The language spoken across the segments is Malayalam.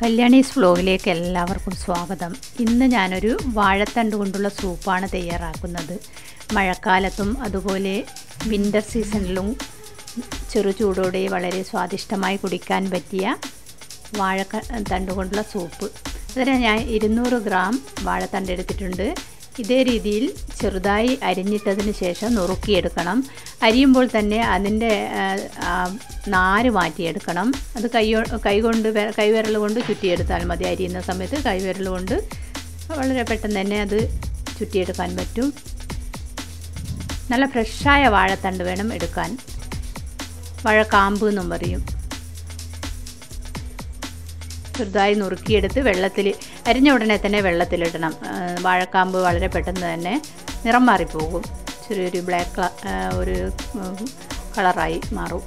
കല്യാണീസ് വ്ലോഗിലേക്ക് എല്ലാവർക്കും സ്വാഗതം ഇന്ന് ഞാനൊരു വാഴത്തണ്ട് കൊണ്ടുള്ള സൂപ്പാണ് തയ്യാറാക്കുന്നത് മഴക്കാലത്തും അതുപോലെ വിൻ്റർ സീസണിലും ചെറു ചൂടോടെ വളരെ സ്വാദിഷ്ടമായി കുടിക്കാൻ പറ്റിയ വാഴ തണ്ട് കൊണ്ടുള്ള സൂപ്പ് അതിന് ഞാൻ ഇരുന്നൂറ് ഗ്രാം വാഴത്തണ്ട് എടുത്തിട്ടുണ്ട് ഇതേ രീതിയിൽ ചെറുതായി അരിഞ്ഞിട്ടതിന് ശേഷം നുറുക്കിയെടുക്കണം അരിയുമ്പോൾ തന്നെ അതിൻ്റെ നാര് മാറ്റിയെടുക്കണം അത് കൈ കൈകൊണ്ട് കൈവിരൽ കൊണ്ട് ചുറ്റിയെടുത്താൽ മതി അരിയുന്ന സമയത്ത് കൈവിരൽ കൊണ്ട് വളരെ പെട്ടെന്ന് തന്നെ അത് ചുറ്റിയെടുക്കാൻ പറ്റും നല്ല ഫ്രഷായ വാഴത്തണ്ട് വേണം എടുക്കാൻ വാഴക്കാമ്പ് എന്നും പറയും ചെറുതായി നുറുക്കിയെടുത്ത് വെള്ളത്തിൽ അരിഞ്ഞ ഉടനെ തന്നെ വെള്ളത്തിലിടണം വാഴക്കാമ്പ് വളരെ പെട്ടെന്ന് തന്നെ നിറം മാറിപ്പോകും ചെറിയൊരു ബ്ലാക്ക് ഒരു കളറായി മാറും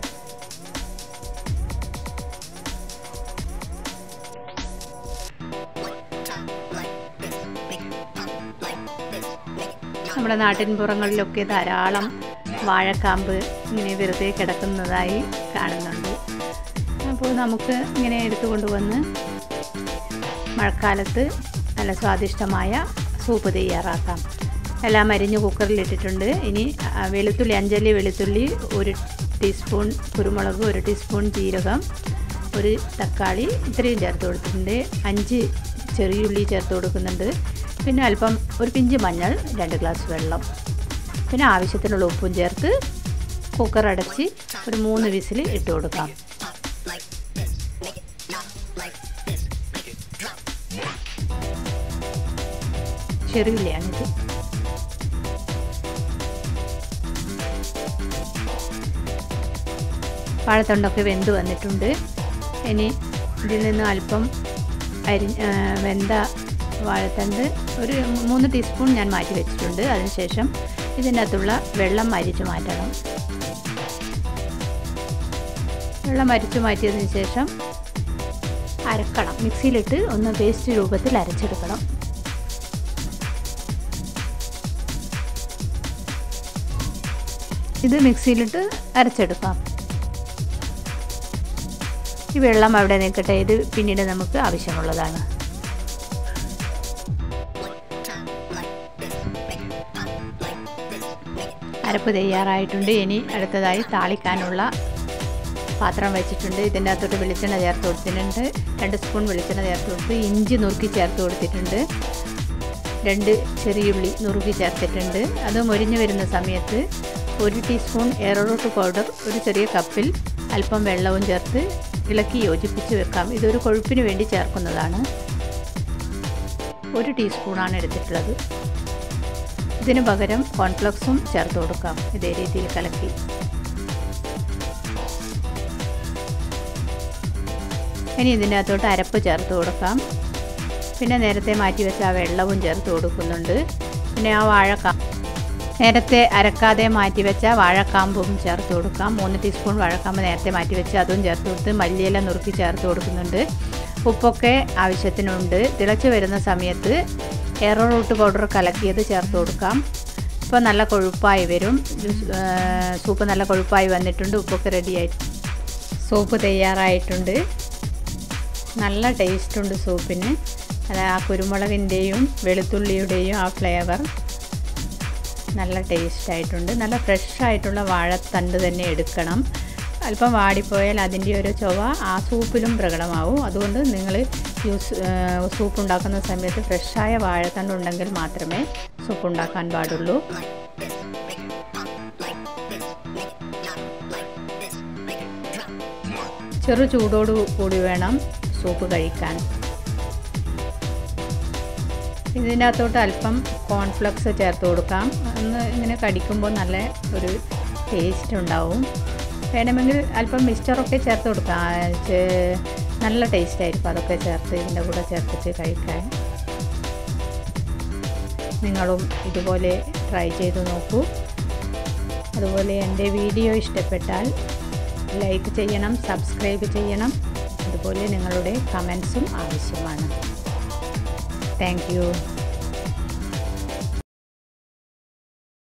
നമ്മുടെ നാട്ടിൻപുറങ്ങളിലൊക്കെ ധാരാളം വാഴക്കാമ്പ് ഇങ്ങനെ വെറുതെ കിടക്കുന്നതായി കാണുന്നുണ്ട് അപ്പോൾ നമുക്ക് ഇങ്ങനെ എടുത്തു കൊണ്ടുവന്ന് മഴക്കാലത്ത് നല്ല സ്വാദിഷ്ടമായ സൂപ്പ് തയ്യാറാക്കാം എല്ലാം അരിഞ്ഞ് കുക്കറിലിട്ടിട്ടുണ്ട് ഇനി വെളുത്തുള്ളി അഞ്ചല്ലി വെളുത്തുള്ളി ഒരു ടീസ്പൂൺ കുരുമുളക് ഒരു ടീസ്പൂൺ ജീരകം ഒരു തക്കാളി ഇത്രയും ചേർത്ത് കൊടുത്തിട്ടുണ്ട് അഞ്ച് ചെറിയുള്ളി ചേർത്ത് കൊടുക്കുന്നുണ്ട് പിന്നെ അല്പം ഒരു പിഞ്ച് മഞ്ഞൾ രണ്ട് ഗ്ലാസ് വെള്ളം പിന്നെ ആവശ്യത്തിനുള്ള ഉപ്പും ചേർത്ത് കുക്കർ അടച്ച് ഒരു മൂന്ന് വിസിൽ ഇട്ട് കൊടുക്കാം ചെറിയുള്ളിയാണിത് വാഴത്തൊണ്ടൊക്കെ വെന്ത് വന്നിട്ടുണ്ട് ഇനി ഇതിൽ നിന്ന് അല്പം അരി വെന്ത വാഴത്തണ്ട് ഒരു മൂന്ന് ടീസ്പൂൺ ഞാൻ മാറ്റി വെച്ചിട്ടുണ്ട് അതിനുശേഷം ഇതിനകത്തുള്ള വെള്ളം അരിച്ചു മാറ്റണം വെള്ളം അരിച്ചു മാറ്റിയതിന് ശേഷം അരക്കണം മിക്സിയിലിട്ട് ഒന്ന് പേസ്റ്റ് രൂപത്തിൽ അരച്ചെടുക്കണം ഇത് മിക്സിയിലിട്ട് അരച്ചെടുക്കാം ഈ വെള്ളം അവിടെ നിൽക്കട്ടെ ഇത് പിന്നീട് നമുക്ക് ആവശ്യമുള്ളതാണ് അരപ്പ് തയ്യാറായിട്ടുണ്ട് ഇനി അടുത്തതായി താളിക്കാനുള്ള പാത്രം വെച്ചിട്ടുണ്ട് ഇതിൻ്റെ അകത്തോട്ട് വെളിച്ചെണ്ണ ചേർത്ത് കൊടുത്തിട്ടുണ്ട് രണ്ട് സ്പൂൺ വെളിച്ചെണ്ണ ചേർത്ത് കൊടുത്ത് ഇഞ്ചി നുറുക്കി ചേർത്ത് കൊടുത്തിട്ടുണ്ട് രണ്ട് ചെറിയുള്ളി നുറുക്കി ചേർത്തിട്ടുണ്ട് അത് മൊരിഞ്ഞു വരുന്ന സമയത്ത് ഒരു ടീസ്പൂൺ എയറോട്ട് പൗഡർ ഒരു ചെറിയ കപ്പിൽ അല്പം വെള്ളവും ചേർത്ത് ഇളക്കി യോജിപ്പിച്ച് വെക്കാം ഇതൊരു കൊഴുപ്പിന് വേണ്ടി ചേർക്കുന്നതാണ് ഒരു ടീസ്പൂണാണ് എടുത്തിട്ടുള്ളത് ഇതിന് പകരം കോൺഫ്ലക്സും ചേർത്ത് കൊടുക്കാം ഇതേ രീതിയിൽ കലക്കി ഇനി ഇതിൻ്റെ അകത്തോട്ട് അരപ്പ് ചേർത്ത് കൊടുക്കാം പിന്നെ നേരത്തെ മാറ്റി വെച്ച ആ വെള്ളവും ചേർത്ത് കൊടുക്കുന്നുണ്ട് പിന്നെ ആ വാഴക്കാ നേരത്തെ അരക്കാതെ മാറ്റി വെച്ച വാഴക്കാമ്പും ചേർത്ത് കൊടുക്കാം മൂന്ന് ടീസ്പൂൺ വാഴക്കാമ്പ് നേരത്തെ മാറ്റി വെച്ച് അതും ചേർത്ത് കൊടുത്ത് മല്ലിയില നുറുക്കി ചേർത്ത് കൊടുക്കുന്നുണ്ട് ഉപ്പൊക്കെ ആവശ്യത്തിനുണ്ട് തിളച്ച് വരുന്ന സമയത്ത് എറോ റൂട്ട് പൗഡർ കലക്കിയത് ചേർത്ത് കൊടുക്കാം ഇപ്പോൾ നല്ല കൊഴുപ്പായി വരും സൂപ്പ് നല്ല കൊഴുപ്പായി വന്നിട്ടുണ്ട് ഉപ്പൊക്കെ റെഡിയായി സൂപ്പ് തയ്യാറായിട്ടുണ്ട് നല്ല ടേസ്റ്റ് സൂപ്പിന് അത് ആ കുരുമുളകിൻ്റെയും വെളുത്തുള്ളിയുടെയും ആ ഫ്ലേവർ നല്ല ടേസ്റ്റ് ആയിട്ടുണ്ട് നല്ല ഫ്രഷ് ആയിട്ടുള്ള വാഴത്തണ്ട് തന്നെ എടുക്കണം അല്പം വാടിപ്പോയാൽ അതിൻ്റെ ഒരു ചൊവ ആ സൂപ്പിലും പ്രകടമാവും അതുകൊണ്ട് നിങ്ങൾ യൂസ് സൂപ്പ് ഉണ്ടാക്കുന്ന സമയത്ത് ഫ്രഷായ വാഴത്തണ്ട് ഉണ്ടെങ്കിൽ മാത്രമേ സൂപ്പ് ഉണ്ടാക്കാൻ പാടുള്ളൂ ചെറു ചൂടോട് കൂടി വേണം സൂപ്പ് കഴിക്കാൻ ഇതിനകത്തോട്ട് അല്പം കോൺഫ്ലക്സ് ചേർത്ത് കൊടുക്കാം ഒന്ന് ഇങ്ങനെ കടിക്കുമ്പോൾ നല്ല ഒരു ടേസ്റ്റ് ഉണ്ടാവും വേണമെങ്കിൽ അല്പം മിക്സ്ചറൊക്കെ ചേർത്ത് കൊടുക്കാം നല്ല ടേസ്റ്റ് ആയിരിക്കും അതൊക്കെ ചേർത്ത് ഇതിൻ്റെ കൂടെ ചേർത്തിട്ട് കഴിക്കാൻ നിങ്ങളും ഇതുപോലെ ട്രൈ ചെയ്ത് നോക്കൂ അതുപോലെ എൻ്റെ വീഡിയോ ഇഷ്ടപ്പെട്ടാൽ ലൈക്ക് ചെയ്യണം സബ്സ്ക്രൈബ് ചെയ്യണം അതുപോലെ നിങ്ങളുടെ കമൻസും ആവശ്യമാണ് താങ്ക്